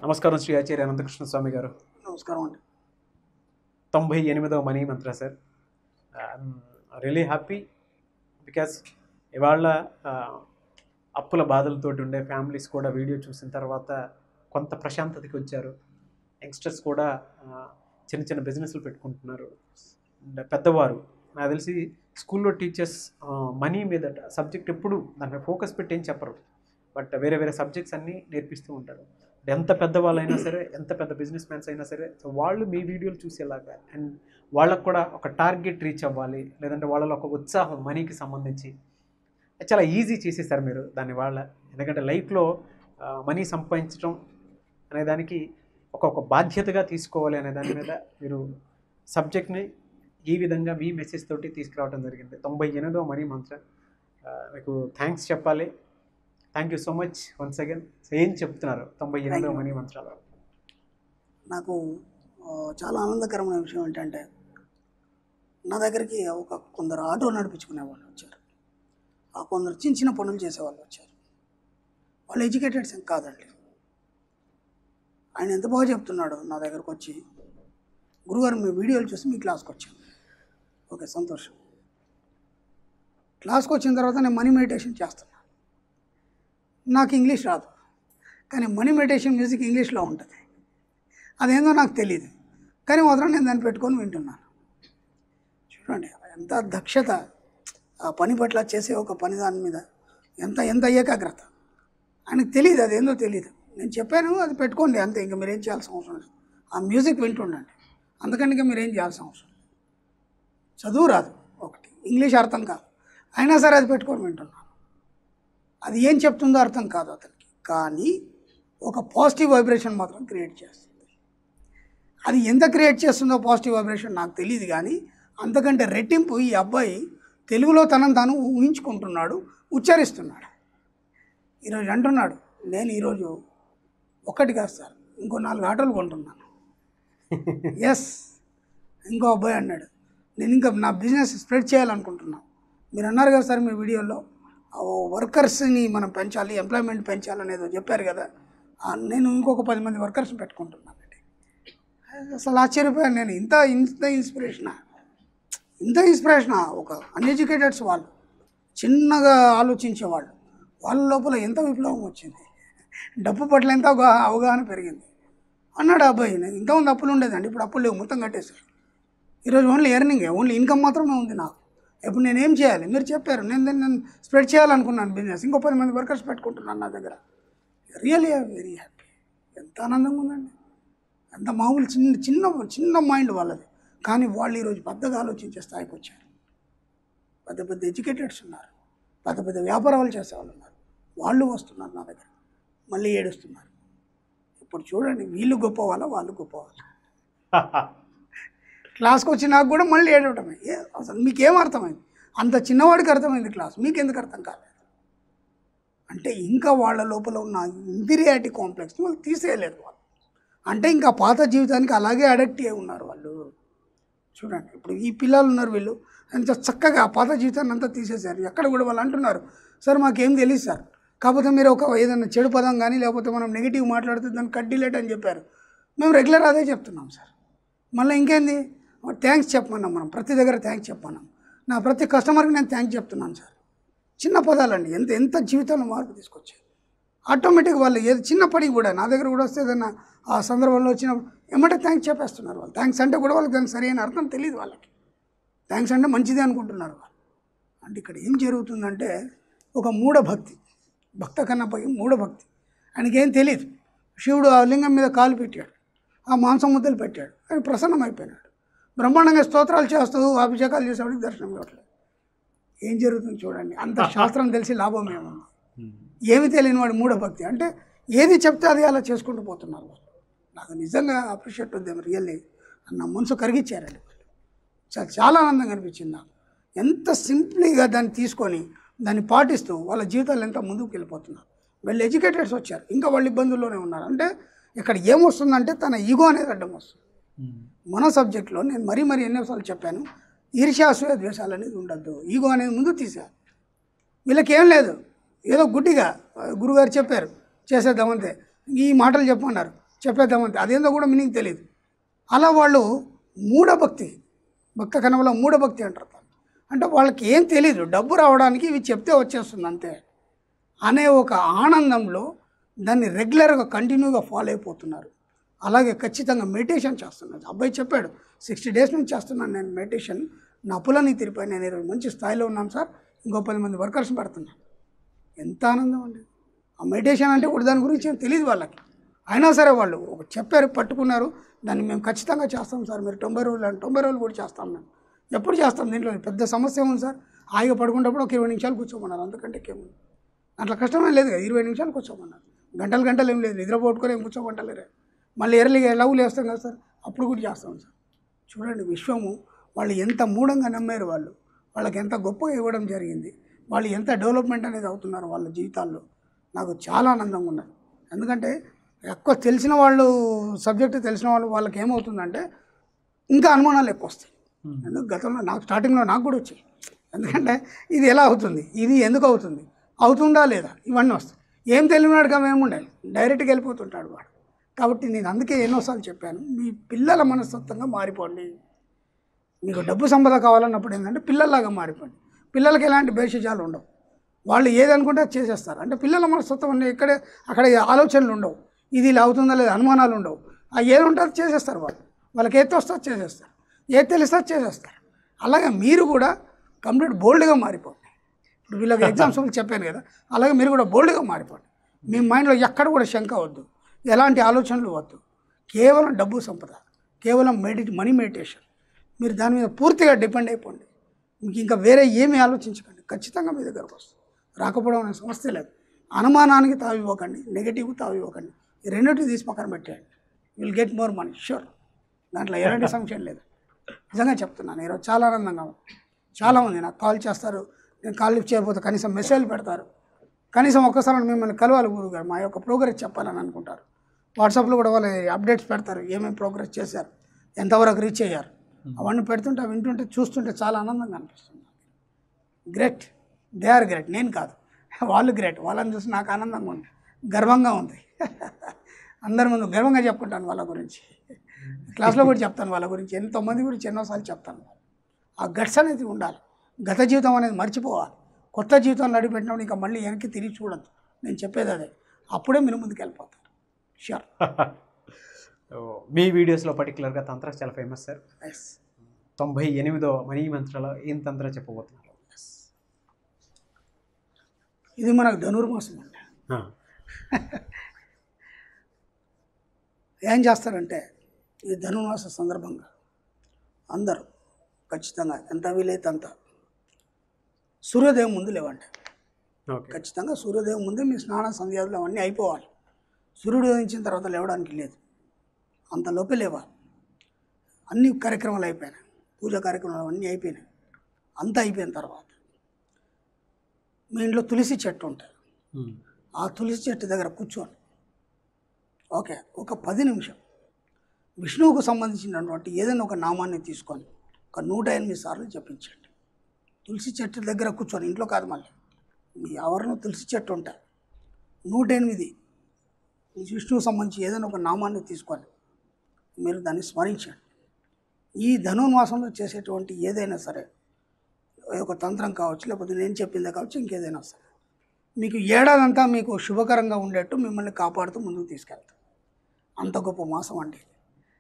నమస్కారం శ్రీ ఆచార్య అనంతకృష్ణ స్వామి గారు నమస్కారం అండి తొంభై ఎనిమిదవ మనీ మంత్ర సార్ రియలీ హ్యాపీ బికాస్ ఇవాళ ఆ, అప్పుల బాధలతోటి ఉండే ఫ్యామిలీస్ కూడా వీడియో చూసిన తర్వాత కొంత ప్రశాంతతకి వచ్చారు యంగ్స్టర్స్ కూడా ఆ, చిన్న చిన్న బిజినెస్లు పెట్టుకుంటున్నారు అండ్ పెద్దవారు నాకు తెలిసి స్కూల్లో టీచర్స్ మనీ మీద సబ్జెక్ట్ ఎప్పుడు దాని మీద ఫోకస్ పెట్టి ఏం చెప్పరు బట్ వేరే వేరే సబ్జెక్ట్స్ అన్నీ నేర్పిస్తూ ఉంటారు ఎంత పెద్దవాళ్ళైనా సరే ఎంత పెద్ద బిజినెస్ మ్యాన్స్ అయినా సరే సో వాళ్ళు మీ వీడియోలు చూసేలాగా అండ్ వాళ్ళకు కూడా ఒక టార్గెట్ రీచ్ అవ్వాలి లేదంటే వాళ్ళలో ఒక ఉత్సాహం మనీకి సంబంధించి చాలా ఈజీ చేసేసారు మీరు దాని వాళ్ళ ఎందుకంటే లైఫ్లో మనీ సంపాదించడం అనే దానికి ఒక ఒక బాధ్యతగా తీసుకోవాలి అనే దాని మీద మీరు సబ్జెక్ట్ని ఈ విధంగా మీ మెసేజ్ తోటి తీసుకురావడం జరిగింది తొంభై ఎనిమిదో మనీ మంత్ర ఆ, మీకు థ్యాంక్స్ చెప్పాలి thank you so much once again ఏం చెప్తున్నారు తొంభై ఎనిమిదో you. మనీ మంత్రాలు నాకు ఆ, చాలా ఆనందకరమైన విషయం ఏంటంటే నా దగ్గరికి ఒక కొందరు ఆటో నడిపించుకునే వాళ్ళు వచ్చారు ఆ కొందరు చిన్న చిన్న పనులు చేసేవాళ్ళు వచ్చారు వాళ్ళు ఎడ్యుకేటెడ్స్ ఏం కాదండి ఆయన ఎంత బాగా చెప్తున్నాడు నా దగ్గరకు వచ్చి గురుగారు మీ వీడియోలు చూసి మీ క్లాస్కి వచ్చాను ఓకే సంతోషం క్లాస్కి వచ్చిన తర్వాత నేను మనీ మెడిటేషన్ చేస్తున్నాను నాకు ఇంగ్లీష్ రాదు కానీ మనీ మెడిటేషన్ మ్యూజిక్ ఇంగ్లీష్లో ఉంటుంది అదేందో నాకు తెలియదు కానీ మాత్రం నేను దాన్ని పెట్టుకొని వింటున్నాను చూడండి ఎంత దక్షత ఆ పని పట్ల చేసే ఒక పని దాని మీద ఎంత ఎంత ఏకాగ్రత ఆయనకు తెలియదు అదేందో తెలియదు నేను చెప్పాను అది పెట్టుకోండి అంతే ఇంకా మీరేం చేయాల్సిన అవసరం లేదు ఆ మ్యూజిక్ వింటుండండి అందుకని ఇంకా మీరేం చేయాల్సిన అవసరం లేదు చదువు రాదు ఒకటి ఇంగ్లీష్ అర్థం కాదు అయినా సరే అది పెట్టుకొని వింటున్నాను అది ఏం చెప్తుందో అర్థం కాదు అతనికి కానీ ఒక పాజిటివ్ వైబ్రేషన్ మాత్రం క్రియేట్ చేస్తుంది అది ఎంత క్రియేట్ చేస్తుందో పాజిటివ్ వైబ్రేషన్ నాకు తెలియదు కానీ అంతకంటే రెట్టింపు ఈ అబ్బాయి తెలుగులో తనను తాను ఊహించుకుంటున్నాడు ఉచ్చరిస్తున్నాడు ఈరోజు అంటున్నాడు నేను ఈరోజు ఒక్కటి కాదు సార్ ఇంకో నాలుగు ఆటోలు కొంటున్నాను ఎస్ ఇంకో అబ్బాయి అన్నాడు నేను ఇంకా నా బిజినెస్ స్ప్రెడ్ చేయాలనుకుంటున్నాను మీరు అన్నారు కదా సార్ మీ వీడియోలో వర్కర్స్ని మనం పెంచాలి ఎంప్లాయ్మెంట్ పెంచాలి అనేది చెప్పారు కదా ఆ, నేను ఇంకొక పది మంది వర్కర్స్ని పెట్టుకుంటున్నానండి అసలు ఆశ్చర్యపోయాను నేను ఇంత ఇంత ఇన్స్పిరేషనా ఇంత ఇన్స్పిరేషనా ఒక అన్ఎడ్యుకేటెడ్స్ వాళ్ళు చిన్నగా ఆలోచించే వాళ్ళు వాళ్ళ లోపల ఎంత విప్లవం వచ్చింది డబ్బు పట్ల ఎంత అవగా- అవగాహన పెరిగింది అన్నాడు ఆ అబ్బాయి నేను ఇంతకుముందు అప్పులు ఉండేదండి ఇప్పుడు అప్పులు లేవు మొత్తం కట్టేశారు ఈరోజు ఓన్లీ ఎర్నింగే ఓన్లీ ఇన్కమ్ మాత్రమే ఉంది నాకు ఇప్పుడు నేను ఏం చేయాలి మీరు చెప్పారు నేను దాన్ని నేను స్ప్రెడ్ చేయాలనుకున్నాను బిజినెస్ ఇంకో పది మంది వర్కర్స్ పెట్టుకుంటున్నాను నా దగ్గర రియల్లీ వెరీ హ్యాపీ ఎంత ఆనందంగా ఉందండి అంత మామూలు చిన్న చిన్న చిన్న మైండ్ వాళ్ళది కానీ వాళ్ళు ఈరోజు పెద్దగా ఆలోచించే స్థాయికి వచ్చారు పెద్ద పెద్ద ఎడ్యుకేటెడ్స్ ఉన్నారు పెద్ద పెద్ద వ్యాపారాలు చేసేవాళ్ళు ఉన్నారు వాళ్ళు వస్తున్నారు నా దగ్గర మళ్ళీ ఏడుస్తున్నారు ఇప్పుడు చూడండి వీళ్ళు గొప్ప వాళ్ళ వాళ్ళు గొప్ప వాళ్ళ క్లాస్కి వచ్చి నాకు కూడా మళ్ళీ ఏడవటమే ఏ అసలు మీకేం అర్థమైంది అంత చిన్నవాడికి అర్థమైంది క్లాస్ మీకు ఎందుకు అర్థం కాలేదు అంటే ఇంకా వాళ్ళ లోపల ఉన్న ఇంపీరియారిటీ కాంప్లెక్స్ని వాళ్ళు తీసేయలేరు వాళ్ళు అంటే ఇంకా పాత జీవితానికి అలాగే అడక్ట్ అయి ఉన్నారు వాళ్ళు చూడండి ఇప్పుడు ఈ పిల్లలు ఉన్నారు వీళ్ళు ఎంత చక్కగా ఆ పాత జీవితాన్ని అంతా తీసేశారు ఎక్కడ కూడా వాళ్ళు అంటున్నారు సార్ మాకేం తెలియదు సార్ కాకపోతే మీరు ఒక ఏదైనా చెడు పదం కానీ లేకపోతే మనం నెగిటివ్ మాట్లాడితే దాన్ని కట్ డిలేట్ అని చెప్పారు మేము రెగ్యులర్ అదే చెప్తున్నాం సార్ మళ్ళీ ఇంకేంది థ్యాంక్స్ చెప్పమన్నాం మనం ప్రతి దగ్గర థ్యాంక్స్ చెప్పమన్నాం నా ప్రతి కస్టమర్కి నేను థ్యాంక్స్ చెప్తున్నాను సార్ చిన్న పదాలండి ఎంత ఎంత జీవితంలో మార్పు తీసుకొచ్చాయి ఆటోమేటిక్ వాళ్ళు ఏది చిన్నప్పటికి కూడా నా దగ్గర కూడా వస్తే ఏదైనా ఆ సందర్భంలో వచ్చినప్పుడు ఏమంటే థ్యాంక్స్ చెప్పేస్తున్నారు వాళ్ళు థ్యాంక్స్ అంటే కూడా వాళ్ళకి దానికి సరైన అర్థం తెలియదు వాళ్ళకి థ్యాంక్స్ అంటే మంచిదే అనుకుంటున్నారు వాళ్ళు అంటే ఇక్కడ ఏం జరుగుతుందంటే ఒక మూఢభక్తి భక్త కన్నా పోయి మూఢభక్తి ఆయనకేం తెలియదు శివుడు ఆ లింగం మీద కాలు పెట్టాడు ఆ మాంసం ముద్దలు పెట్టాడు ఆయన ప్రసన్నం అయిపోయినాడు బ్రహ్మాండంగా స్తోత్రాలు చేస్తూ అభిషేకాలు చేసేవాడికి దర్శనం ఇవ్వట్లేదు ఏం జరుగుతుంది చూడండి అంత శాస్త్రం తెలిసి లాభం ఏముంది ఏమి తెలియని వాడు మూఢభక్తి అంటే ఏది చెప్తే అది అలా చేసుకుంటూ పోతున్నారు వాళ్ళు నాకు నిజంగా అప్రిషియేట్ ఉంది రియల్లీ నా మనసు కరిగిచ్చారండి వాళ్ళు చా- చాలా ఆనందంగా అనిపించింది నాకు ఎంత సింప్లీగా దాన్ని తీసుకొని దాన్ని పాటిస్తూ వాళ్ళ జీవితాలు ఎంత ముందుకు వెళ్ళిపోతున్నారు వీళ్ళు ఎడ్యుకేటెడ్స్ వచ్చారు ఇంకా వాళ్ళ ఇబ్బందుల్లోనే ఉన్నారు అంటే ఇక్కడ ఏమొస్తుందంటే తన ఈగో అనేది అడ్డం వస్తుంది మన సబ్జెక్ట్లో నేను మరీ మరీ ఎన్నోసార్లు చెప్పాను ఈర్ష్యాసూయ ద్వేషాలు అనేది ఉండద్దు ఈగో అనేది ముందు తీసేయాలి వీళ్ళకి ఏం లేదు ఏదో గుడ్డిగా ఆ, గురుగారు చెప్పారు చేసేద్దామంతే ఈ మాటలు చెప్పమన్నారు చెప్పేద్దామంతే అదేందో కూడా మీనింగ్ తెలియదు అలా వాళ్ళు మూఢభక్తి భక్త కనవలో మూఢభక్తి అంటారు దాన్ని. అంటే వాళ్ళకి ఏం తెలియదు డబ్బు రావడానికి ఇవి చెప్తే వచ్చేస్తుంది అంతే అనే ఒక ఆనందంలో దాన్ని రెగ్యులర్గా కంటిన్యూగా ఫాలో అయిపోతున్నారు అలాగే ఖచ్చితంగా మెడిటేషన్ చేస్తున్నారు అబ్బాయి చెప్పాడు సిక్స్టీ డేస్ నుంచి చేస్తున్నాను నేను మెడిటేషన్ నా అప్పులన్నీ తీరిపోయి నేను ఈరోజు మంచి స్థాయిలో ఉన్నాను సార్ ఇంకో పది మంది వర్కర్స్ పెడుతున్నాను ఎంత ఆనందం అండి ఆ మెడిటేషన్ అంటే కూడా దాని గురించి ఏం తెలియదు వాళ్ళకి అయినా సరే వాళ్ళు ఒక చెప్పారు పట్టుకున్నారు దాన్ని మేము ఖచ్చితంగా చేస్తాం సార్ మీరు తొంభై రోజులు అంటే తొంభై రోజులు కూడా చేస్తాం మేము ఎప్పుడు చేస్తాం దీంట్లో పెద్ద సమస్య ఉంది సార్ హాయిగా పడుకున్నప్పుడు ఒక ఇరవై నిమిషాలు కూర్చోమన్నారు అంతకంటే ఏముంది అట్లా కష్టమే లేదు కదా ఇరవై నిమిషాలు కూర్చోమన్నారు గంటలు గంటలు ఏం లేదు నిద్రపోట్టుకొని ఏం కూర్చోమంటలేరు మళ్ళీ ఎర్లీగా ఎలాగూ లేస్తాం కదా సార్ అప్పుడు కూడా చేస్తాం సార్ చూడండి విశ్వము వాళ్ళు ఎంత మూఢంగా నమ్మారు వాళ్ళు వాళ్ళకి ఎంత గొప్పగా ఇవ్వడం జరిగింది వాళ్ళు ఎంత డెవలప్మెంట్ అనేది అవుతున్నారు వాళ్ళ జీవితాల్లో నాకు చాలా ఆనందంగా ఉన్నది ఎందుకంటే ఎక్కువ తెలిసిన వాళ్ళు సబ్జెక్ట్ తెలిసిన వాళ్ళు వాళ్ళకి ఏమవుతుందంటే ఇంకా అనుమానాలు ఎక్కువ వస్తాయి ఎందుకు గతంలో నాకు స్టార్టింగ్లో నాకు కూడా వచ్చాయి ఎందుకంటే ఇది ఎలా అవుతుంది ఇది ఎందుకు అవుతుంది అవుతుందా లేదా ఇవన్నీ వస్తాయి ఏం తెలియనాడు కదా ఏముండాలి డైరెక్ట్గా వెళ్ళిపోతుంటాడు వాడు కాబట్టి నేను అందుకే ఎన్నోసార్లు చెప్పాను మీ పిల్లల మనస్తత్వంగా మారిపోండి మీకు డబ్బు సంపద కావాలన్నప్పుడు ఏంటంటే పిల్లల్లాగా మారిపోండి పిల్లలకి ఎలాంటి భేషజాలు ఉండవు వాళ్ళు ఏది అనుకుంటే అది చేసేస్తారు అంటే పిల్లల మనస్తత్వం అన్నీ ఇక్కడే అక్కడ ఆలోచనలు ఉండవు ఇది ఇలా అవుతుందా లేదా అనుమానాలు ఉండవు ఆ ఏది ఉంటే అది చేసేస్తారు వాళ్ళు వాళ్ళకి ఏది వస్తే అది చేసేస్తారు ఏది తెలిస్తే అది చేసేస్తారు అలాగే మీరు కూడా కంప్లీట్ బోల్డ్గా మారిపోండి ఇప్పుడు వీళ్ళకి ఎగ్జామ్స్ చెప్పాను కదా అలాగే మీరు కూడా బోల్డ్గా మారిపోండి మీ మైండ్లో ఎక్కడ కూడా శంక వద్దు ఎలాంటి ఆలోచనలు వద్దు కేవలం డబ్బు సంపద కేవలం మెడి మనీ మెడిటేషన్ మీరు దాని మీద పూర్తిగా డిపెండ్ అయిపోండి మీకు ఇంకా వేరే ఏమీ ఆలోచించకండి ఖచ్చితంగా మీ దగ్గరకు వస్తుంది రాకపోవడం అనే సమస్య లేదు అనుమానానికి తావివ్వకండి నెగిటివ్ తావివ్వకండి ఈ రెండింటిని తీసి పక్కన పెట్టేయండి will get more money sure దాంట్లో ఎలాంటి సంశయం లేదు నిజంగా చెప్తున్నాను ఈరోజు చాలా ఆనందంగా ఉంది చాలా ఉంది నాకు కాల్ చేస్తారు నేను కాల్ లిఫ్ట్ చేయకపోతే కనీసం మెసేజ్ పెడతారు కనీసం ఒక్కసారి మిమ్మల్ని కలవాలి గురుగారు మా యొక్క ప్రోగ్రెస్ చెప్పాలని అనుకుంటారు వాట్సాప్లో కూడా వాళ్ళు అప్డేట్స్ పెడతారు ఏమేమి ప్రోగ్రెస్ చేశారు ఎంతవరకు రీచ్ అయ్యారు అవన్నీ పెడుతుంటే వింటుంటే చూస్తుంటే చాలా ఆనందంగా అనిపిస్తుంది గ్రేట్ దే ఆర్ గ్రేట్ నేను కాదు వాళ్ళు గ్రేట్ వాళ్ళని చూసి నాకు ఆనందంగా ఉంది గర్వంగా ఉంది అందరి ముందు గర్వంగా చెప్పుకుంటాను వాళ్ళ గురించి క్లాస్లో కూడా చెప్తాను వాళ్ళ గురించి ఎంతోమంది గురించి ఎన్నోసార్లు చెప్తాను ఆ గట్స్ అనేది ఉండాలి గత జీవితం అనేది మర్చిపోవాలి కొత్త జీవితం నడిపెట్టినప్పుడు ఇంకా మళ్ళీ వెనక్కి తిరిగి చూడద్దు నేను చెప్పేది అదే అప్పుడే మీరు ముందుకు వెళ్ళిపోతారు షూర్ మీ వీడియోస్లో పర్టికులర్గా తంత్ర చాలా ఫేమస్ సార్ ఎస్ తొంభై ఎనిమిదో మనీ మంత్రాలో ఏం తంత్ర చెప్పబోతున్నారు ఇది మనకు ధనుర్మాసం అండి ఆ, ఏం చేస్తారంటే ఈ ధనుర్మాస సందర్భంగా అందరూ ఖచ్చితంగా ఎంత వీలైతే అంత సూర్యోదయం ముందు లేవండి ఓకే ఖచ్చితంగా సూర్యోదయం ముందే మీ స్నాన సంధ్యాదులు అవన్నీ అయిపోవాలి సూర్యుడు ఉదయించిన తర్వాత లేవడానికి లేదు అంత లోపే లేవాలి అన్ని కార్యక్రమాలు అయిపోయినాయి పూజా కార్యక్రమాలు అన్నీ అయిపోయినాయి అంతా అయిపోయిన తర్వాత మీ ఇంట్లో తులసి చెట్టు ఉంటుంది ఉమ్, ఆ తులసి చెట్టు దగ్గర కూర్చోండి ఓకే ఒక పది నిమిషం విష్ణువుకు సంబంధించినటువంటి ఏదైనా ఒక నామాన్ని తీసుకొని ఒక నూట ఎనిమిది సార్లు జపించండి తులసి చెట్టు దగ్గర కూర్చొని ఇంట్లో కాదు మళ్ళీ మీ ఎవరినో తులసి చెట్టు ఉంటాయి నూట ఎనిమిది ఈ విష్ణువుకు సంబంధించి ఏదైనా ఒక నామాన్ని తీసుకొని మీరు దాన్ని స్మరించండి ఈ ధనుర్మాసంలో చేసేటువంటి ఏదైనా సరే ఒక తంత్రం కావచ్చు లేకపోతే నేను చెప్పిందే కావచ్చు ఇంకేదైనా సరే మీకు ఏడాదంతా మీకు శుభకరంగా ఉండేట్టు మిమ్మల్ని కాపాడుతూ ముందుకు తీసుకెళ్తాం అంత గొప్ప మాసం అండి ఇది.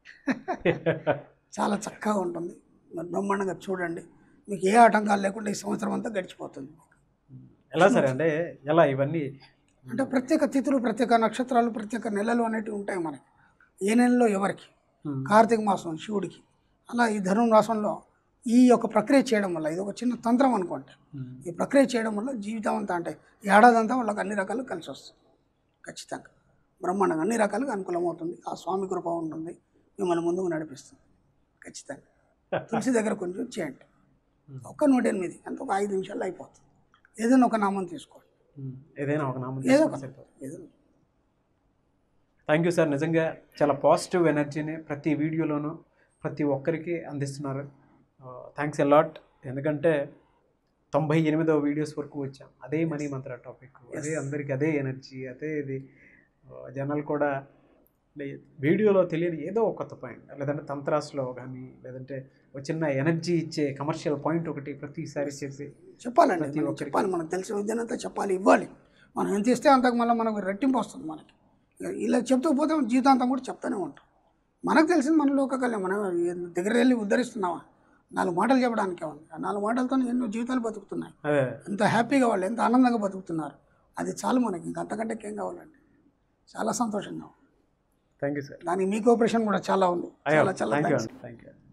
చాలా చక్కగా ఉంటుంది మీరు బ్రహ్మాండంగా చూడండి మీకు ఏ ఆటంకాలు లేకుండా ఈ సంవత్సరం అంతా గడిచిపోతుంది ఎలా సరే అంటే ఎలా ఇవన్నీ అంటే ప్రత్యేక తిథులు ప్రత్యేక నక్షత్రాలు ప్రత్యేక నెలలు అనేటివి ఉంటాయి మనకి ఏ నెలలో ఎవరికి ఉమ్, కార్తీక మాసం శివుడికి అలా ఈ ధనుర్ మాసంలో ఈ యొక్క ప్రక్రియ చేయడం వల్ల ఇది ఒక చిన్న తంత్రం అనుకోండి ఉమ్, ఈ ప్రక్రియ చేయడం వల్ల జీవితం అంతా అంటే ఏడాది అంతా వాళ్ళకి అన్ని రకాలు కలిసి వస్తుంది ఖచ్చితంగా బ్రహ్మాండంగా అన్ని రకాలుగా అనుకూలమవుతుంది ఆ స్వామి కృప ఉంటుంది మిమ్మల్ని ముందుకు నడిపిస్తుంది ఖచ్చితంగా తులసి దగ్గర కొంచెం చేయండి ఒక్క నూట ఎనిమిది అంత ఒక ఐదు నిమిషాల్లో అయిపోతుంది ఏదైనా ఒక నామం తీసుకోండి ఉమ్, ఏదైనా ఒక నామం ఏదో తీసుకుంటే ఒక సరిపోతుంది ఏదైనా థ్యాంక్ యూ సార్ నిజంగా చాలా పాజిటివ్ ఎనర్జీని ప్రతి వీడియోలోనూ ప్రతి ఒక్కరికి అందిస్తున్నారు థ్యాంక్స్ ఎలాట్ ఎందుకంటే తొంభై ఎనిమిదవ వీడియోస్ వరకు వచ్చాం అదే మనీ మంత్ర టాపిక్ అదే అందరికి అదే ఎనర్జీ అదే ఇది ఆ, జనాలు కూడా లే- వీడియోలో తెలియని ఏదో ఒక కొత్త పాయింట్ లేదంటే తంత్రాస్లో కానీ లేదంటే ఒక చిన్న ఎనర్జీ ఇచ్చే కమర్షియల్ పాయింట్ ఒకటి ప్రతిసారి చేసి చెప్పాలండి ప్రతి మనం ఒక్కరికి. చెప్పాలి మనకు తెలిసిన విద్యనంతా చెప్పాలి ఇవ్వాలి మనం ఎంత ఇస్తే అంతకు మళ్ళీ మనకు రెట్టింపు వస్తుంది మనకి ఇక ఇలా చెప్తూ పోతే జీవితాంతం కూడా చెప్తూనే ఉంటాం మనకు తెలిసింది మన లోకకల్యం మనం ఏం దగ్గర వెళ్ళి ఉద్ధరిస్తున్నామా నాలుగు మాటలు చెప్పడానికే ఉంది ఆ నాలుగు మాటలతో ఎన్నో జీవితాలు బతుకుతున్నాయి అదే ఎంత హ్యాపీగా వాళ్ళు ఎంత ఆనందంగా బతుకుతున్నారు అది చాలు మనకి ఇంకా అంతకంటే ఏం కావాలండి చాలా సంతోషంగా ఉంది. థ్యాంక్ యూ సార్ దానికి మీ కోఆపరేషన్ కూడా చాలా ఉంది చాలా చాలా thank you thanks thank you